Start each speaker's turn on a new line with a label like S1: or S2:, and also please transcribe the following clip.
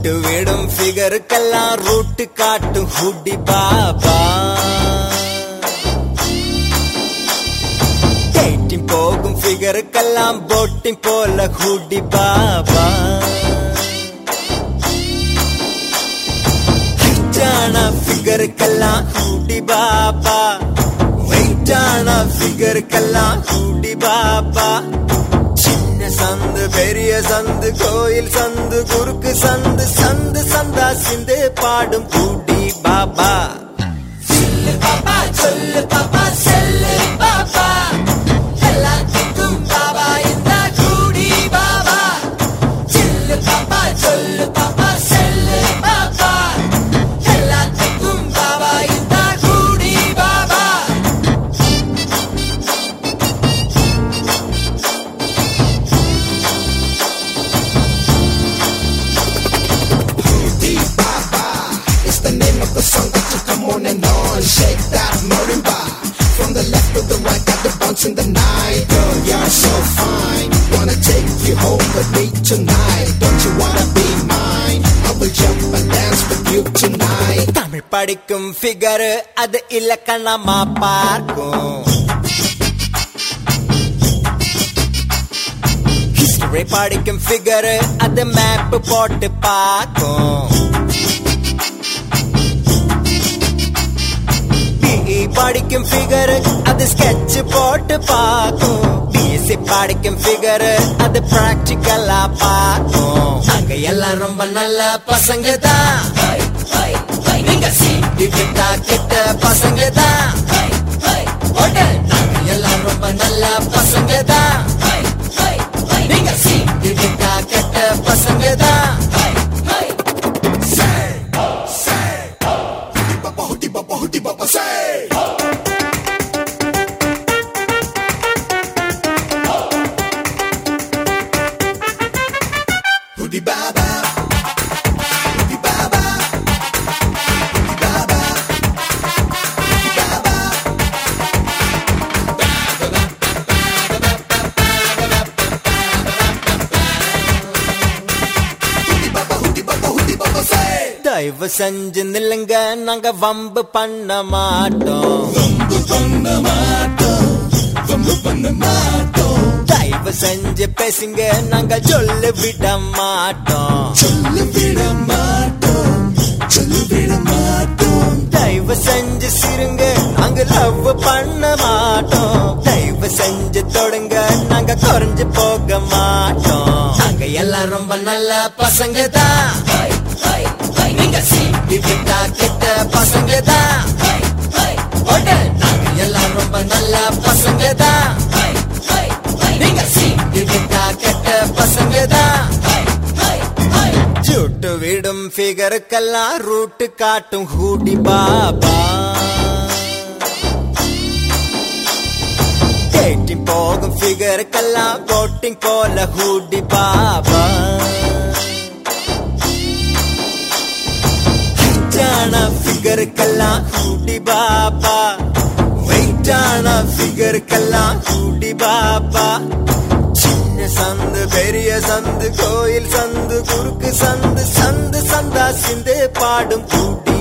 S1: ஜூட்டு விடும் ஃபிகருக்கெல்லாம் ரூட்டு காட்டும் ஹுடி பாபா டேட்டிங் போகும் ஃபிகருக்கெல்லாம் போட்டிங் போல ஹுடி பாபா ஹைட்டான ஃபிகருக்கெல்லாம் ஹுடி பாபா வெயிட்டான ஃபிகருக்கெல்லாம் ஹுடி பாபா சின்ன சந்து பெரிய சந்து கோயில் சந்து குறுக்கு சந்து சந்து சந்தா சிந்து பாடும் கூடி பாபா சொல்லு பாப்பா சொல்லு பாப்பா செல்லு பாப்பா எல்லாத்துக்கும் பாபா இந்த கூடி பாபா சொல்லு பாப்பா சொல்லு பாப்பா செல்லு பாப்பா எல்லாத்துக்கும் பாபா இந்த கூடி Baba
S2: It's the name of the song that you come on and on. Shake that marimba. From the left to the right, got the bounce in the night. Girl, you're so fine. Wanna take you home with me tonight. Don't you wanna be mine? I will jump and dance with you tonight.
S1: Tamil படிக்கும் figure அது இலக்கணமா பார்க்கும் history படிக்கும் figure அது map போட்டு பார்க்கும் BE படிக்கும் figure அது sketch போட்டு பார்க்கும் பிஎஸ்சி படிக்கும் ஃபிகர் அது பிராக்டிக்கலா பார்க்கும் அங்க எல்லாம் ரொம்ப நல்ல பசங்க தான் நீங்க சீட்டு கிட்டா கிட்ட பசங்க தான் நாங்க எல்லாம் ரொம்ப நல்ல பசங்க தான் நீங்க சீட்டு கிட்டா கிட்ட பசங்க தான்
S2: Baba, hoodie, baba, hoodie, baba, say. Hoodie baba. Hoodie baba. Hoodie baba. Hoodie baba. Hoodie baba, hoodie baba, hoodie baba, say.
S1: தயவு செஞ்சு நில்லுங்க நாங்க வம்பு பண்ண மாட்டோம் தயவு செஞ்சு பேசுங்க நாங்க சொல்ல விட மாட்டோம்
S2: சொல்லு விட மாட்டோம் சொல்லு விட மாட்டோம்
S1: தயவு செஞ்சு சிருங்க நாங்க லவ் பண்ண மாட்டோம் தயவு செஞ்சு தொடுங்க நாங்க குறைஞ்சு போக மாட்டோம் நாங்க எல்லாம் ரொம்ப நல்ல பசங்க தான் நீங்க சீட்டு கிட்டா கிட்ட பசங்க தான் நாங்க எல்லாம் ரொம்ப நல்ல பசங்க தான் நீங்க சீட்டு கிட்டா கிட்ட பசங்க தான் சுட்டு விடும் ஃபிகருக்கெல்லாம் ரூட்டு காட்டும் ஹூடி பாபா டேட்டிங் போகும் ஃபிகருக்கெல்லாம் போட்டிங் போல ஹூடி பாபா ஹைட்டான ஃபிகருக்கெல்லாம் ஹூடி பாபா வெயிட்டான ஃபிகருக்கெல்லாம் ஹூடி பாபா சின்ன சந்து பெரிய சந்து கோயில் சந்து குறுக்கு சந்து சந்து சந்தா சிந்து பாடும் கூடி